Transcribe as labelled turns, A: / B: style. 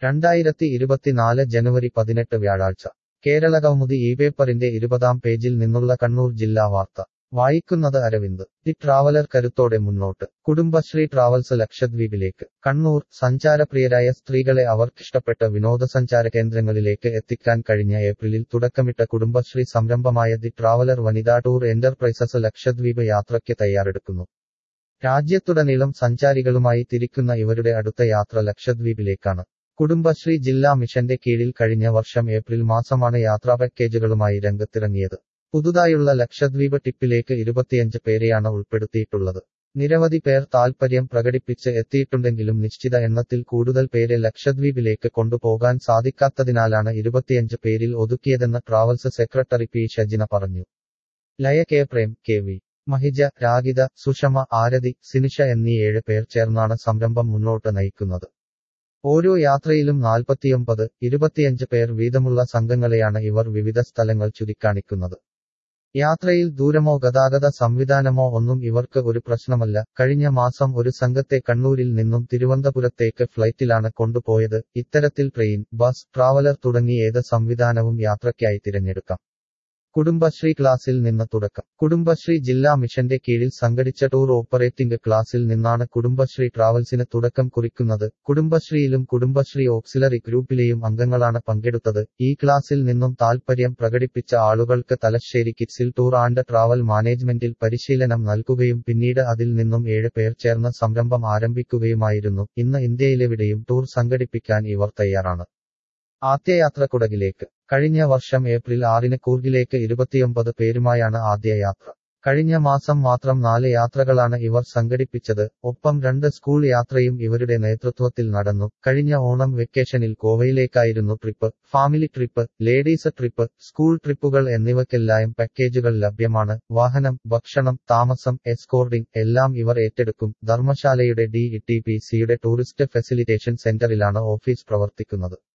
A: രണ്ടായിരത്തി ഇരുപത്തിനാല് ജനുവരി പതിനെട്ട് വ്യാഴാഴ്ച കേരള കൗമുദി ഈ പേപ്പറിന്റെ ഇരുപതാം പേജിൽ നിന്നുള്ള കണ്ണൂർ ജില്ലാ വാർത്ത വായിക്കുന്നത് അരവിന്ദ് ദി ട്രാവലർ കരുത്തോടെ മുന്നോട്ട് കുടുംബശ്രീ ട്രാവൽസ് ലക്ഷദ്വീപിലേക്ക് കണ്ണൂർ സഞ്ചാരപ്രിയരായ സ്ത്രീകളെ അവർക്കിഷ്ടപ്പെട്ട വിനോദസഞ്ചാര കേന്ദ്രങ്ങളിലേക്ക് എത്തിക്കാൻ കഴിഞ്ഞ ഏപ്രിലിൽ തുടക്കമിട്ട കുടുംബശ്രീ സംരംഭമായ ദി ട്രാവലർ വനിതാ ടൂർ എന്റർപ്രൈസസ് ലക്ഷദ്വീപ് യാത്രയ്ക്ക് തയ്യാറെടുക്കുന്നു രാജ്യത്തുടനീളം സഞ്ചാരികളുമായി തിരിക്കുന്ന ഇവരുടെ അടുത്ത യാത്ര ലക്ഷദ്വീപിലേക്കാണ് കുടുംബശ്രീ ജില്ലാ മിഷന്റെ കീഴിൽ കഴിഞ്ഞ വർഷം ഏപ്രിൽ മാസമാണ് യാത്രാ പാക്കേജുകളുമായി രംഗത്തിറങ്ങിയത് പുതുതായുള്ള ലക്ഷദ്വീപ് ടിപ്പിലേക്ക് ഇരുപത്തിയഞ്ച് പേരെയാണ് ഉൾപ്പെടുത്തിയിട്ടുള്ളത് നിരവധി പേർ താൽപര്യം പ്രകടിപ്പിച്ച് എത്തിയിട്ടുണ്ടെങ്കിലും നിശ്ചിത എണ്ണത്തിൽ കൂടുതൽ പേരെ ലക്ഷദ്വീപിലേക്ക് കൊണ്ടുപോകാൻ സാധിക്കാത്തതിനാലാണ് ഇരുപത്തിയഞ്ച് പേരിൽ ഒതുക്കിയതെന്ന് ട്രാവൽസ് സെക്രട്ടറി പി ഷജിന പറഞ്ഞു Laya K Prem K V Mahija Ragitha Sushama Aarathi Sinisha എന്നീ ഏഴ് പേർ ചേർന്നാണ് സംരംഭം മുന്നോട്ട് നയിക്കുന്നത് ഓരോ യാത്രയിലും നാൽപ്പത്തിയൊമ്പത് ഇരുപത്തിയഞ്ച് പേർ വീതമുള്ള സംഘങ്ങളെയാണ് ഇവർ വിവിധ സ്ഥലങ്ങൾ ചുരുക്കാണിക്കുന്നത് യാത്രയിൽ ദൂരമോ ഗതാഗത സംവിധാനമോ ഒന്നും ഇവർക്ക് ഒരു പ്രശ്നമല്ല കഴിഞ്ഞ മാസം ഒരു സംഘത്തെ കണ്ണൂരിൽ നിന്നും തിരുവനന്തപുരത്തേക്ക് ഫ്ലൈറ്റിലാണ് കൊണ്ടുപോയത് ഇത്തരത്തിൽ ട്രെയിൻ ബസ് ട്രാവലർ തുടങ്ങി ഏത് സംവിധാനവും യാത്രയ്ക്കായി തിരഞ്ഞെടുക്കാം കുടുംബശ്രീ ക്ലാസിൽ നിന്ന് തുടക്കം കുടുംബശ്രീ ജില്ലാ മിഷന്റെ കീഴിൽ സംഘടിച്ച ടൂർ ഓപ്പറേറ്റിംഗ് ക്ലാസിൽ നിന്നാണ് കുടുംബശ്രീ ട്രാവൽസിന് തുടക്കം കുറിക്കുന്നത് കുടുംബശ്രീയിലും കുടുംബശ്രീ ഓക്സിലറി ഗ്രൂപ്പിലെയും അംഗങ്ങളാണ് പങ്കെടുത്തത് ഈ ക്ലാസിൽ നിന്നും താൽപര്യം പ്രകടിപ്പിച്ച ആളുകൾക്ക് തലശ്ശേരി കിറ്റ്സിൽ ടൂർ ആൻഡ് ട്രാവൽ മാനേജ്മെന്റിൽ പരിശീലനം നൽകുകയും പിന്നീട് അതിൽ നിന്നും ഏഴ് പേർ ചേർന്ന് സംരംഭം ആരംഭിക്കുകയുമായിരുന്നു ഇന്ന് ഇന്ത്യയിലെവിടെയും ടൂർ സംഘടിപ്പിക്കാൻ ഇവർ തയ്യാറാണ് ആദ്യയാത്ര കുടകിലേക്ക് കഴിഞ്ഞ വർഷം ഏപ്രിൽ ആറിന് കൂർഗിലേക്ക് ഇരുപത്തിയൊമ്പത് പേരുമായാണ് ആദ്യ യാത്ര കഴിഞ്ഞ മാസം മാത്രം നാല് യാത്രകളാണ് ഇവർ സംഘടിപ്പിച്ചത് ഒപ്പം രണ്ട് സ്കൂൾ യാത്രയും ഇവരുടെ നേതൃത്വത്തിൽ നടന്നു കഴിഞ്ഞ ഓണം വെക്കേഷനിൽ ഗോവയിലേക്കായിരുന്നു trip family trip ladies trip school ട്രിപ്പുകൾ എന്നിവയ്ക്കെല്ലാം പാക്കേജുകൾ ലഭ്യമാണ് വാഹനം ഭക്ഷണം താമസം എസ്കോർഡിംഗ് എല്ലാം ഇവർ ഏറ്റെടുക്കും ധർമ്മശാലയുടെ ഡി ടി പി സിയുടെ ടൂറിസ്റ്റ് ഫെസിലിറ്റേഷൻ സെന്ററിലാണ് ഓഫീസ് പ്രവർത്തിക്കുന്നത്